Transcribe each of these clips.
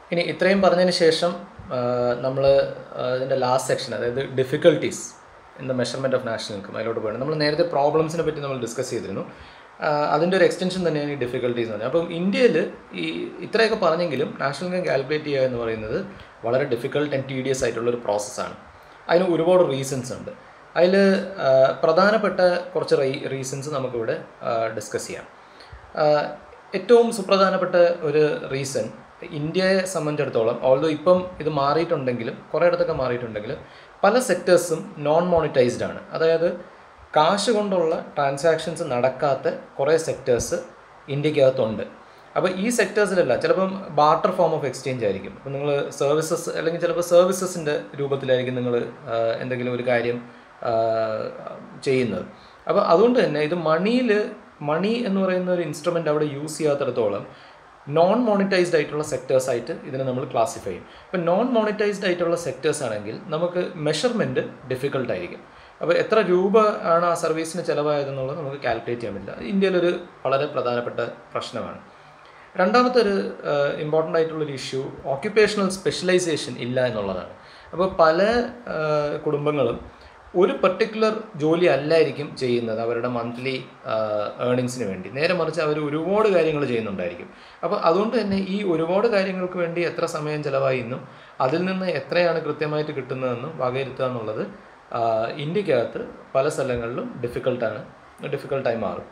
ഇനി ഇത്രയും പറഞ്ഞതിന് ശേഷം നമ്മൾ ഇതിൻ്റെ ലാസ്റ്റ് സെക്ഷൻ അതായത് difficulties in the measurement of national income അതിലോട്ട് പോകണം നമ്മൾ നേരത്തെ പ്രോബ്ലംസിനെ പറ്റി നമ്മൾ ഡിസ്കസ് ചെയ്തിരുന്നു ആ, അതിൻ്റെ ഒരു എക്സ്റ്റൻഷൻ തന്നെയാണ് ഈ ഡിഫിക്കൽട്ടീസ് എന്ന് പറഞ്ഞാൽ അപ്പം ഇന്ത്യയിൽ ഈ ഇത്രയൊക്കെ പറഞ്ഞെങ്കിലും നാഷണൽ ഇൻകം കാൽക്കുലേറ്റ് ചെയ്യുക എന്ന് പറയുന്നത് വളരെ ഡിഫിക്കൽട്ട് ആൻഡ് ടീഡിയസ് ആയിട്ടുള്ളൊരു പ്രോസസ്സാണ് അതിന് ഒരുപാട് റീസൺസ് ഉണ്ട് അതിൽ പ്രധാനപ്പെട്ട കുറച്ച് റീസൺസ് നമുക്കിവിടെ ഡിസ്കസ് ചെയ്യാം ആഹ് ഏറ്റവും സുപ്രധാനപ്പെട്ട ഒരു റീസൺ ഇന്ത്യയെ സംബന്ധിച്ചിടത്തോളം ഓൾദോ ഇപ്പം ഇത് മാറിയിട്ടുണ്ടെങ്കിലും കുറേ ഇടത്തൊക്കെ മാറിയിട്ടുണ്ടെങ്കിലും പല സെക്ടേഴ്സും നോൺ മോണിറ്റൈസ്ഡ് ആണ് അതായത് കാശ് കൊണ്ടുള്ള ട്രാൻസാക്ഷൻസ് നടക്കാത്ത കുറേ സെക്ടേഴ്സ് ഇന്ത്യക്കകത്തുണ്ട് അപ്പോൾ ഈ സെക്ടേഴ്സിലല്ല ചിലപ്പം ബാർട്ടർ ഫോം ഓഫ് എക്സ്ചേഞ്ച് ആയിരിക്കും അപ്പോൾ നിങ്ങൾ സർവീസസ് അല്ലെങ്കിൽ ചിലപ്പോൾ സർവീസസിൻ്റെ രൂപത്തിലായിരിക്കും നിങ്ങൾ എന്തെങ്കിലും ഒരു കാര്യം ആഹ് ചെയ്യുന്നത് അപ്പോൾ അതുകൊണ്ട് തന്നെ ഇത് മണിയിൽ മണി എന്ന് പറയുന്ന ഒരു ഇൻസ്ട്രുമെൻ്റ് അവിടെ യൂസ് ചെയ്യാത്തിടത്തോളം നോൺ മോണിറ്റൈസ്ഡ് ആയിട്ടുള്ള സെക്ടേഴ്സ് ആയിട്ട് ഇതിനെ നമ്മൾ ക്ലാസിഫൈ ചെയ്യും ഇപ്പം നോൺ മോണിറ്റൈസ്ഡ് ആയിട്ടുള്ള സെക്ടേഴ്സ് ആണെങ്കിൽ നമുക്ക് മെഷർമെൻറ്റ് ഡിഫിക്കൽട്ട് ആയിരിക്കും അപ്പോൾ എത്ര രൂപ ആണ് ആ സർവീസിന് ചിലവായതെന്നുള്ളത് നമുക്ക് കാൽക്കുലേറ്റ് ചെയ്യാൻ പറ്റില്ല ഇന്ത്യയിലൊരു വളരെ പ്രധാനപ്പെട്ട പ്രശ്നമാണ് രണ്ടാമത്തെ ഒരു ഇമ്പോർട്ടൻ്റ് ആയിട്ടുള്ളൊരു ഇഷ്യൂ ഓക്യുപ്പേഷണൽ സ്പെഷ്യലൈസേഷൻ ഇല്ല എന്നുള്ളതാണ് അപ്പോൾ പല ആ, കുടുംബങ്ങളും ഒരു പെർട്ടിക്കുലർ ജോലി അല്ലായിരിക്കും ചെയ്യുന്നത് അവരുടെ മന്ത്ലി ഏർണിങ്സിന് വേണ്ടി നേരെ മറിച്ച് അവർ ഒരുപാട് കാര്യങ്ങൾ ചെയ്യുന്നുണ്ടായിരിക്കും അപ്പോൾ അതുകൊണ്ട് തന്നെ ഈ ഒരുപാട് കാര്യങ്ങൾക്ക് വേണ്ടി എത്ര സമയം ചിലവായി എന്നും അതിൽ നിന്ന് എത്രയാണ് കൃത്യമായിട്ട് കിട്ടുന്നതെന്നും വകയിരുത്തുക എന്നുള്ളത് ആ, ഇന്ത്യക്കകത്ത് പല സ്ഥലങ്ങളിലും ഡിഫിക്കൽട്ടാണ് ഡിഫിക്കൽട്ടായി മാറും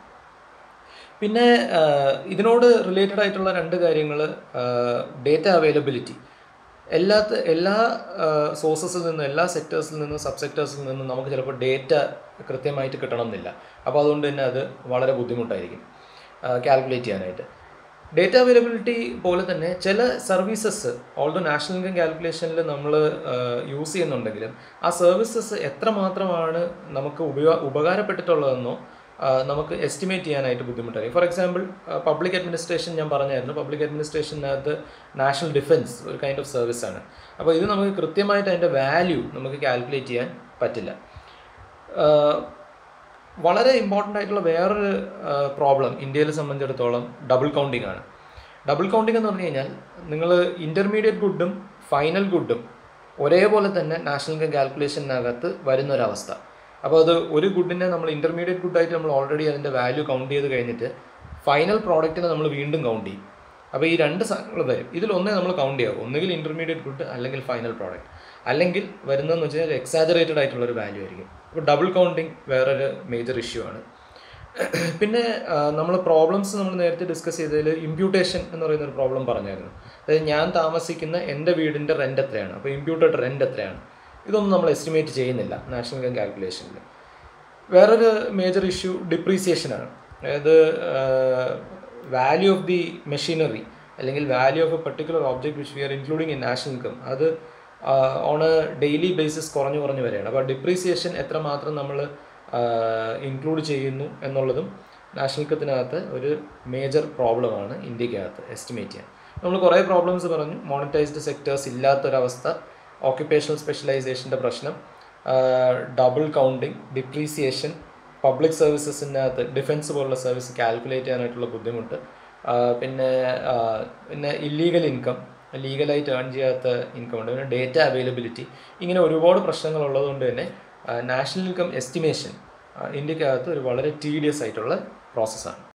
പിന്നെ ആ, ഇതിനോട് റിലേറ്റഡ് ആയിട്ടുള്ള രണ്ട് കാര്യങ്ങൾ ഡേറ്റ അവൈലബിലിറ്റി എല്ലാത്ത എല്ലാ സോഴ്സസിൽ നിന്നും എല്ലാ സെക്ടേഴ്സിൽ നിന്നും സബ് സെക്ടേഴ്സിൽ നിന്നും നമുക്ക് ചിലപ്പോൾ ഡേറ്റ കൃത്യമായിട്ട് കിട്ടണം എന്നില്ല അപ്പോൾ അതുകൊണ്ട് തന്നെ അത് വളരെ ബുദ്ധിമുട്ടായിരിക്കും കാൽക്കുലേറ്റ് ചെയ്യാനായിട്ട് ഡേറ്റ അവൈലബിലിറ്റി പോലെ തന്നെ ചില സർവീസസ് ഓൾദോ നാഷണൽ ഇൻകം കാൽക്കുലേഷനിൽ നമ്മൾ യൂസ് ചെയ്യുന്നുണ്ടെങ്കിലും ആ സർവീസസ് എത്രമാത്രമാണ് നമുക്ക് ഉപയോ ഉപകാരപ്പെട്ടിട്ടുള്ളതെന്നോ ആ, നമുക്ക് എസ്റ്റിമേറ്റ് ചെയ്യാനായിട്ട് ബുദ്ധിമുട്ടായിരിക്കും ഫോർ എക്സാമ്പിൾ പബ്ലിക് അഡ്മിനിസ്ട്രേഷൻ ഞാൻ പറഞ്ഞായിരുന്നു പബ്ലിക് അഡ്മിനിസ്ട്രേഷനകത്ത് നാഷണൽ ഡിഫൻസ് ഒരു കൈൻഡ് ഓഫ് സർവീസ് ആണ് അപ്പോൾ ഇത് നമുക്ക് കൃത്യമായിട്ട് അതിൻ്റെ വാല്യൂ നമുക്ക് കാൽക്കുലേറ്റ് ചെയ്യാൻ പറ്റില്ല ആ, വളരെ ഇമ്പോർട്ടൻ്റ് ആയിട്ടുള്ള വേറൊരു പ്രോബ്ലം ഇന്ത്യയിൽ സംബന്ധിച്ചിടത്തോളം ഡബിൾ കൗണ്ടിങ് ആണ് ഡബിൾ കൗണ്ടിങ് എന്ന് പറഞ്ഞു കഴിഞ്ഞാൽ നിങ്ങൾ ഇൻ്റർമീഡിയറ്റ് ഗുഡും ഫൈനൽ ഗുഡും ഒരേപോലെ തന്നെ നാഷണൽ ഇൻകം കാൽക്കുലേഷനകത്ത് വരുന്നൊരവസ്ഥ അപ്പോൾ അത് ഒരു ഗുഡിനെ നമ്മൾ ഇൻ്റർമീഡിയറ്റ് ഗുഡായിട്ട് നമ്മൾ ഓൾറെഡി അതിൻ്റെ വാല്യൂ കൗണ്ട് ചെയ്ത് കഴിഞ്ഞിട്ട് ഫൈനൽ പ്രോഡക്റ്റിനെ നമ്മൾ വീണ്ടും കൗണ്ട് ചെയ്യും അപ്പോൾ ഈ രണ്ട് സാധനങ്ങൾ വരും ഇതിലൊന്നേ നമ്മൾ കൗണ്ട് ചെയ്യാവും ഒന്നുകിൽ ഇൻ്റർമീഡിയറ്റ് ഗുഡ് അല്ലെങ്കിൽ ഫൈനൽ പ്രോഡക്റ്റ് അല്ലെങ്കിൽ വരുന്നതെന്ന് വെച്ച് കഴിഞ്ഞാൽ എക്സാജറേറ്റഡ് ആയിട്ടുള്ള ഒരു വാല്യൂ ആയിരിക്കും അപ്പോൾ ഡബിൾ കൗണ്ടിങ് വേറൊരു മേജർ ഇഷ്യൂ ആണ് പിന്നെ നമ്മൾ പ്രോബ്ലംസ് നമ്മൾ നേരത്തെ ഡിസ്കസ് ചെയ്തതിൽ ഇമ്പ്യൂട്ടേഷൻ എന്ന് പറയുന്ന ഒരു പ്രോബ്ലം പറഞ്ഞായിരുന്നു അതായത് ഞാൻ താമസിക്കുന്ന എൻ്റെ വീടിൻ്റെ റെൻ്റ് എത്രയാണ് അപ്പോൾ ഇമ്പ്യൂട്ടഡ് റെൻ്റ് എത്രയാണ് ഇതൊന്നും നമ്മൾ എസ്റ്റിമേറ്റ് ചെയ്യുന്നില്ല നാഷണൽ ഇൻകം കാൽക്കുലേഷനിൽ വേറൊരു മേജർ ഇഷ്യൂ ഡിപ്രീസിയേഷനാണ് അതായത് വാല്യൂ ഓഫ് ദി മെഷീനറി അല്ലെങ്കിൽ value of a particular object which we are including in national income അത് ഓൺ എ ഡെയിലി ബേസിസ് കുറഞ്ഞു കുറഞ്ഞു വരികയാണ് അപ്പോൾ ഡിപ്രീസിയേഷൻ എത്രമാത്രം നമ്മൾ ഇൻക്ലൂഡ് ചെയ്യുന്നു എന്നുള്ളതും നാഷണൽ ഇൻകത്തിനകത്ത് ഒരു മേജർ പ്രോബ്ലമാണ് ഇന്ത്യക്കകത്ത് എസ്റ്റിമേറ്റ് ചെയ്യാൻ നമ്മൾ കുറേ പ്രോബ്ലംസ് പറഞ്ഞു മോണിറ്റൈസ്ഡ് സെക്ടേഴ്സ് ഇല്ലാത്തൊരവസ്ഥ ഓക്യുപ്പേഷണൽ സ്പെഷ്യലൈസേഷൻ്റെ പ്രശ്നം ഡബിൾ കൗണ്ടിങ് ഡിപ്രീസിയേഷൻ പബ്ലിക് സർവീസസിനകത്ത് ഡിഫൻസ് പോലുള്ള സർവീസ് കാൽക്കുലേറ്റ് ചെയ്യാനായിട്ടുള്ള ബുദ്ധിമുട്ട് ആ, പിന്നെ ആ, പിന്നെ ഇല്ലീഗൽ ഇൻകം ലീഗലായിട്ട് ഏൺ ചെയ്യാത്ത ഇൻകം ഉണ്ട് പിന്നെ ഡേറ്റ അവൈലബിലിറ്റി ഇങ്ങനെ ഒരുപാട് പ്രശ്നങ്ങൾ ഉള്ളതുകൊണ്ട് തന്നെ നാഷണൽ ഇൻകം എസ്റ്റിമേഷൻ ഇന്ത്യക്കകത്ത് ഒരു വളരെ ടീഡിയസ് ആയിട്ടുള്ള പ്രോസസ്സാണ്